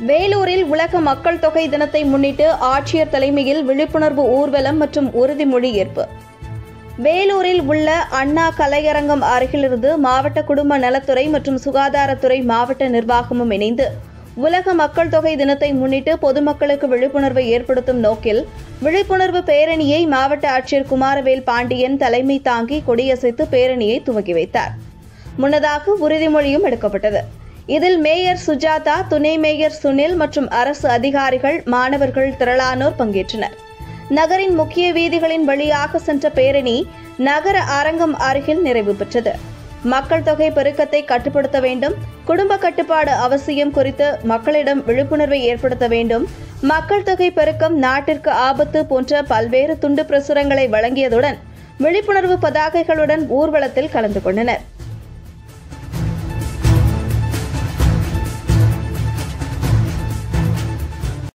வேலூரில் உலக மக்கள் தொகை தினத்தை முன்னிட்டு ஆட்சியர் தலைமையில் விழிப்புணர்வு ஊர்வலம் மற்றும் உறுதிமொழி ஏற்பு வேலூரில் உள்ள அண்ணா கலையரங்கம் அருகிலிருந்து மாவட்ட குடும்ப நலத்துறை மற்றும் சுகாதாரத்துறை மாவட்ட நிர்வாகமும் இணைந்து உலக மக்கள் தொகை தினத்தை முன்னிட்டு பொதுமக்களுக்கு விழிப்புணர்வை ஏற்படுத்தும் நோக்கில் விழிப்புணர்வு பேரணியை மாவட்ட ஆட்சியர் குமாரவேல் பாண்டியன் தலைமை தாங்கி கொடியசைத்து பேரணியை துவக்கி வைத்தார் முன்னதாக உறுதிமொழியும் எடுக்கப்பட்டது இதில் மேயர் சுஜாதா துணை மேயர் சுனில் மற்றும் அரசு அதிகாரிகள் மாணவர்கள் திரளானோர் பங்கேற்றனர் நகரின் முக்கிய வீதிகளின் வழியாக சென்ற பேரணி நகர அரங்கம் அருகில் நிறைவு பெற்றது மக்கள் தொகை பெருக்கத்தை கட்டுப்படுத்த வேண்டும் குடும்ப கட்டுப்பாடு அவசியம் குறித்து மக்களிடம் விழிப்புணர்வை ஏற்படுத்த வேண்டும் மக்கள் தொகை பெருக்கம் நாட்டிற்கு ஆபத்து போன்ற பல்வேறு துண்டு பிரசுரங்களை வழங்கியதுடன் விழிப்புணர்வு பதாகைகளுடன் ஊர்வலத்தில் கலந்து கொண்டனர்